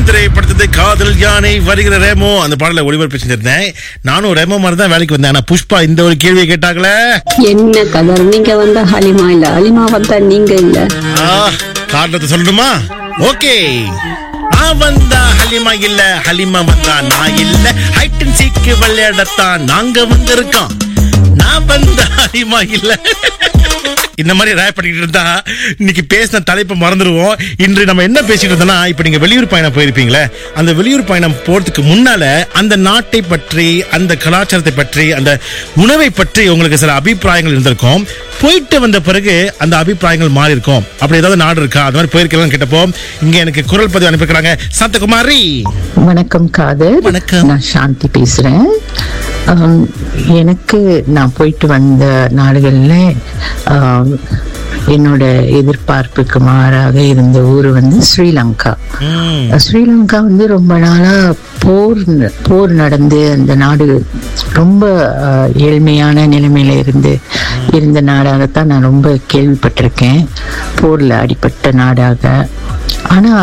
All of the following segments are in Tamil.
வந்தேன் திரைப்படத்தது காதல் யானை வருகிற ரேமோ அந்த பாடல ஒளிபரப்பு செஞ்சிருந்தேன் நானும் ரேமோ மாதிரி தான் வேலைக்கு வந்தேன் ஆனா புஷ்பா இந்த ஒரு கேள்வியை கேட்டாங்களே என்ன கதர் நீங்க வந்தா ஹலிமா இல்ல ஹலிமா வந்தா நீங்க இல்ல ஆ, காரணத்தை சொல்லணுமா ஓகே நான் வந்தா ஹலிமா இல்ல ஹலிமா வந்தா நான் இல்ல ஹைட் அண்ட் சீக்கு விளையாடத்தான் நாங்க வந்திருக்கோம் நான் வந்தா ஹலிமா இல்ல இந்த மாதிரி ரேப் பண்ணிட்டு இருந்தா இன்னைக்கு பேசின தலைப்பை மறந்துடுவோம் இன்று நம்ம என்ன பேசிட்டு இருந்தோம்னா இப்ப நீங்க வெளியூர் பயணம் போயிருப்பீங்களே அந்த வெளியூர் பயணம் போறதுக்கு முன்னால அந்த நாட்டை பற்றி அந்த கலாச்சாரத்தை பற்றி அந்த உணவை பற்றி உங்களுக்கு சில அபிப்பிராயங்கள் இருந்திருக்கும் போயிட்டு வந்த பிறகு அந்த அபிப்பிராயங்கள் மாறி இருக்கும் அப்படி ஏதாவது நாடு இருக்கா அது மாதிரி போயிருக்கலாம் கேட்டப்போ இங்க எனக்கு குரல் பதிவு அனுப்பிக்கிறாங்க சந்தகுமாரி வணக்கம் காதர் வணக்கம். நான் சாந்தி பேசுறேன் ஆம், எனக்கு நான் போயிட்டு வந்த நாடுகள்ல ஆம், என்னோட எதிர்பார்ப்புக்கு மாறாக இருந்த ஊர் வந்து ஸ்ரீலங்கா ம், ஸ்ரீலங்கா வந்து ரொம்ப நாளா போர் ந- போர் நடந்து அந்த நாடு ரொம்ப ஆஹ், ஏழ்மையான நிலைமையில இருந்து இருந்த நாடாகத்தான் நான் ரொம்ப கேள்விப்பட்டிருக்கேன் போர்ல அடிபட்ட நாடாக ஆனா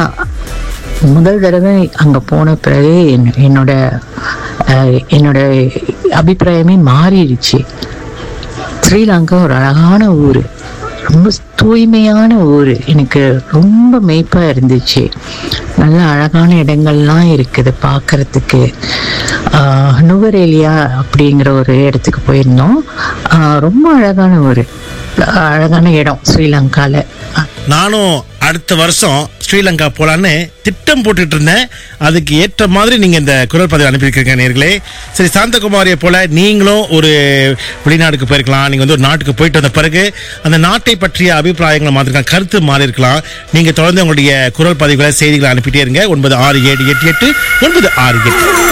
முதல் தடவை அங்க போன பிறகு என்- என்னோட ஆஹ், என்னோட அபிப்பிராயமே மாறிடுச்சு ஸ்ரீலங்கா ஒரு அழகான ஊர் ரொம்ப தூய்மையான ஊர் எனக்கு ரொம்ப மெய்ப்பா இருந்துச்சு நல்ல அழகான இடங்கள்லாம் இருக்குது பார்க்கறதுக்கு ஆஹ், நுவரேலியா அப்படிங்கிற ஒரு இடத்துக்கு போயிருந்தோம் ஆஹ், ரொம்ப அழகான ஒரு அழகான இடம் ஸ்ரீலங்கால நானும் அடுத்த வருஷம் ஸ்ரீலங்கா போலான்னு திட்டம் போட்டுட்டு இருந்தேன் அதுக்கு ஏற்ற மாதிரி நீங்க இந்த குரல் பதிவு அனுப்பியிருக்கீங்க நேர்களே சரி சாந்தகுமாரியை போல நீங்களும் ஒரு வெளிநாடுக்கு போயிருக்கலாம் நீங்க வந்து ஒரு நாட்டுக்கு போயிட்டு வந்த பிறகு அந்த நாட்டை பற்றிய அபிப்பிராயங்களை மாத்திருக்கலாம் கருத்து மாறி இருக்கலாம் நீங்க தொடர்ந்து உங்களுடைய குரல் பதிவுகளை செய்திகளை அனுப்பிட்டே இருங்க ஒன்பது ஆறு ஏழு எட்டு எட்டு ஒன்பது ஆறு எட்டு